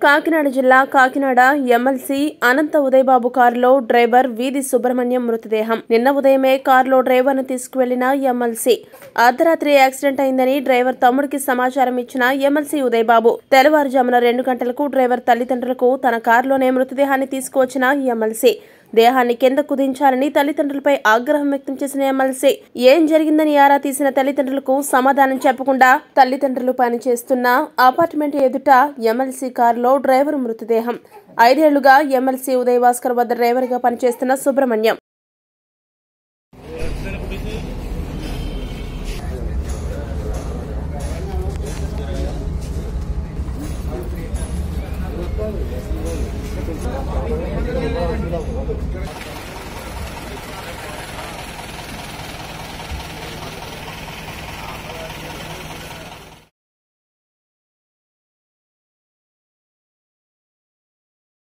కాకినాడ జిల్లా కాకినాడ ఎమ్మెల్సీ అనంత ఉదయబాబు కారులో డ్రైవర్ వీధి సుబ్రహ్మణ్యం మృతదేహం నిన్న ఉదయమే కారులో డ్రైవర్ను తీసుకువెళ్లిన ఎమ్మెల్సీ అర్ధరాత్రి యాక్సిడెంట్ అయిందని డ్రైవర్ తమ్ముడికి సమాచారం ఇచ్చిన ఎమ్మెల్సీ ఉదయబాబు తెల్లవారుజామున రెండు గంటలకు డ్రైవర్ తల్లిదండ్రులకు తన కారులోనే మృతదేహాన్ని తీసుకువచ్చిన ఎమ్మెల్సీ దేహాన్ని కింద కుదించాలని తల్లిదండ్రులపై ఆగ్రహం వ్యక్తం చేసిన ఎమ్మెల్సీ ఏం జరిగిందని ఆరా తీసిన తల్లిదండ్రులకు సమాధానం చెప్పకుండా తల్లిదండ్రులు పనిచేస్తున్న అపార్ట్మెంట్ ఎదుట ఎమ్మెల్సీ కారులో డ్రైవర్ మృతదేహం ఐదేళ్లుగా ఎమ్మెల్సీ ఉదయ్ భాస్కర్ వద్ద డ్రైవర్గా పనిచేస్తున్న సుబ్రహ్మణ్యం యాక్సిడెంట్ గురించి